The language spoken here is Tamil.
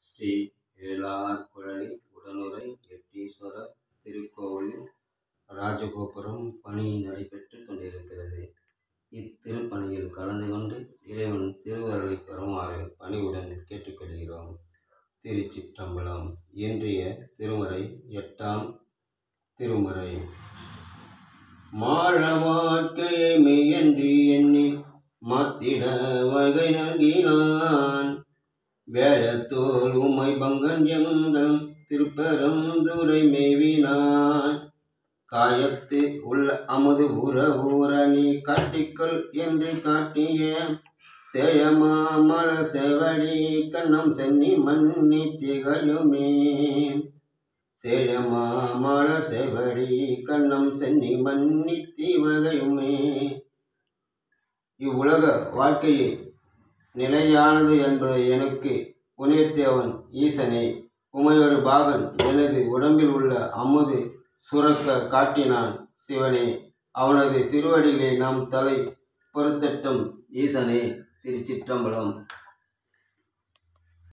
ஸ்ரீ ஏலார் குழலி உடனுரை எட்டீஸ்வரர் திருக்கோவில் ராஜகோபுரம் பணி நடைபெற்று கொண்டிருக்கிறது இத்திருப்பணியில் கலந்து கொண்டு இறைவன் திருவருளை பெறுமாறு பணிவுடன் கேட்டுக்கொள்கிறோம் திருச்சிற்றம்பலம் இன்றைய திருமுறை எட்டாம் திருமுறை மாழ வாழ்க்கையை மெய்யன்றி எண்ணி மாத்திட வகை நல்கினான் வேழத்தோல் உமை பங்கன் எங்கள் திருப்பெருந்துரை மேவினான் காயத்து உள்ள அமுது ஊற ஊற நீ காட்டிக்கொள் என்று காட்டிய சேயமா மல செவடி கண்ணம் சென்னி மன்னி திகழுமே சேயமா மல செவடி கண்ணம் சென்னி மன்னி திவகையுமே இவ்வுலக வாழ்க்கையை நிலையானது என்பதை எனக்கு புனியத்தேவன் ஈசனே உமையொரு பாகன் எனது உடம்பில் உள்ள அமுது சுரக்க காட்டினான் சிவனே அவனது திருவடிகளை நாம் தலை பொறுத்தட்டும் ஈசனே திருச்சிற்றம்பலம்